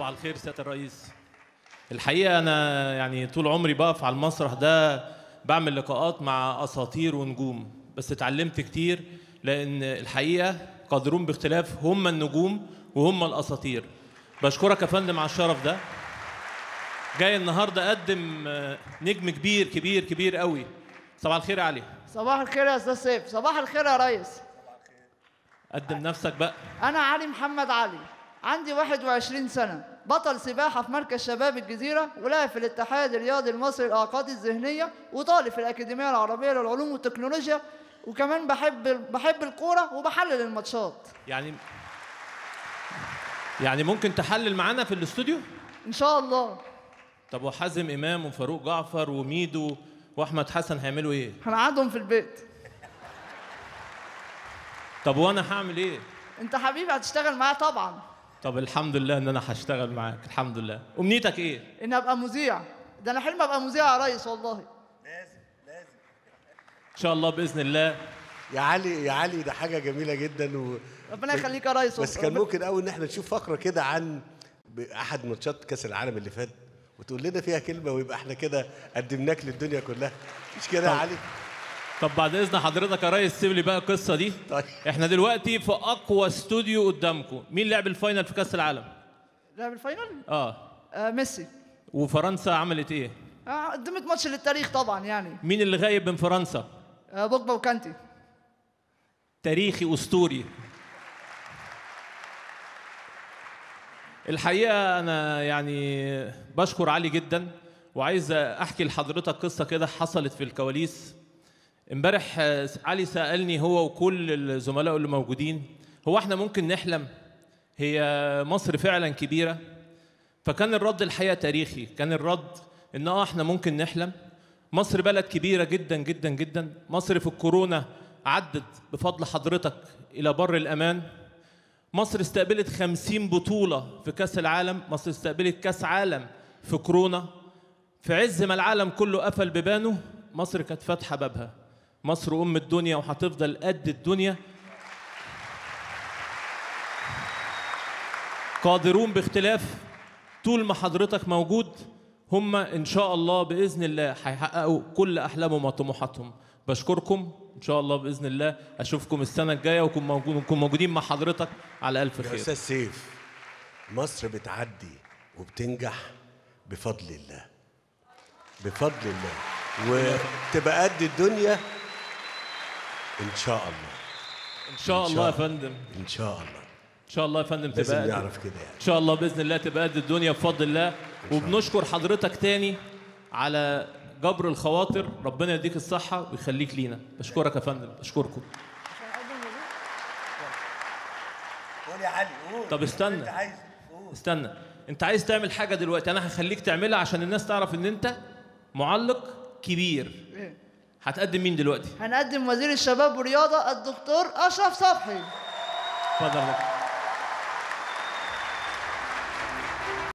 صباح الخير سياده الرئيس الحقيقه انا يعني طول عمري بقف على المسرح ده بعمل لقاءات مع اساطير ونجوم بس اتعلمت كتير لان الحقيقه قادرون باختلاف هم النجوم وهم الاساطير بشكرك يا فندم على الشرف ده جاي النهارده اقدم آه، نجم كبير كبير كبير قوي صباح الخير يا علي صباح الخير يا استاذ سيف صباح الخير يا ريس قدم نفسك بقى انا علي محمد علي عندي 21 سنه بطل سباحه في مركز شباب الجزيره ولاعب في الاتحاد الرياضي المصري للاعاقات الذهنيه وطالب في الاكاديميه العربيه للعلوم والتكنولوجيا وكمان بحب بحب الكوره وبحلل الماتشات يعني يعني ممكن تحلل معانا في الاستوديو ان شاء الله طب وحازم امام وفاروق جعفر وميدو واحمد حسن هيعملوا ايه هنقعدهم في البيت طب وانا هعمل ايه انت حبيبي هتشتغل معايا طبعا طب الحمد لله ان انا هشتغل معاك الحمد لله امنيتك ايه ان ابقى مذيع ده انا حلم ابقى مذيع يا ريس والله ان شاء الله باذن الله يا علي يا علي ده حاجه جميله جدا و... ربنا يخليك يا ريس بس كان ممكن قوي ان احنا نشوف فقره كده عن احد ماتشات كاس العالم اللي فات وتقول لنا فيها كلمه ويبقى احنا كده قدمناك للدنيا كلها مش كده يا طب. علي طب بعد اذن حضرتك يا ريس سيب لي بقى القصه دي طيب. احنا دلوقتي في اقوى استوديو قدامكم مين لعب الفاينل في كاس العالم لعب الفاينل اه آه ميسي وفرنسا عملت ايه آه قدمت ماتش للتاريخ طبعا يعني مين اللي غايب من فرنسا آه بوجبا وكانتي تاريخي اسطوري الحقيقه انا يعني بشكر علي جدا وعايز احكي لحضرتك قصه كده حصلت في الكواليس امبارح آه، علي سالني هو وكل الزملاء اللي موجودين هو احنا ممكن نحلم هي مصر فعلا كبيره فكان الرد الحقيقه تاريخي كان الرد ان اه احنا ممكن نحلم مصر بلد كبيره جدا جدا جدا مصر في الكورونا عدت بفضل حضرتك الى بر الامان مصر استقبلت خمسين بطولة في كأس العالم مصر استقبلت كأس عالم في كورونا في عز ما العالم كله قفل ببانه مصر كانت فاتحة بابها مصر أم الدنيا وهتفضل قد الدنيا قادرون باختلاف طول ما حضرتك موجود هم إن شاء الله بإذن الله هيحققوا كل أحلامهم وطموحاتهم بشكركم إن شاء الله بإذن الله أشوفكم السنة الجاية ونكون موجود نكون موجودين مع حضرتك على ألف يا خير استاذ سيف مصر بتعدي وبتنجح بفضل الله بفضل الله وتبقى قد الدنيا ان شاء الله إن شاء إن الله يا شاء فندم ان شاء الله إن شاء الله يا فندم تبقى لازم قد- نعرف كده يعني ان شاء الله باذن الله تبقى قد الدنيا بفضل الله وبنشكر حضرتك تاني على جبر الخواطر ربنا يديك الصحه ويخليك لينا بشكرك يا فندم بشكركم قول يا علي قول طب استنى استنى انت عايز تعمل حاجه دلوقتي انا هخليك تعملها عشان الناس تعرف ان انت معلق كبير إيه؟ هتقدم مين دلوقتي هنقدم وزير الشباب والرياضه الدكتور اشرف صبحي اتفضل يا دكتور.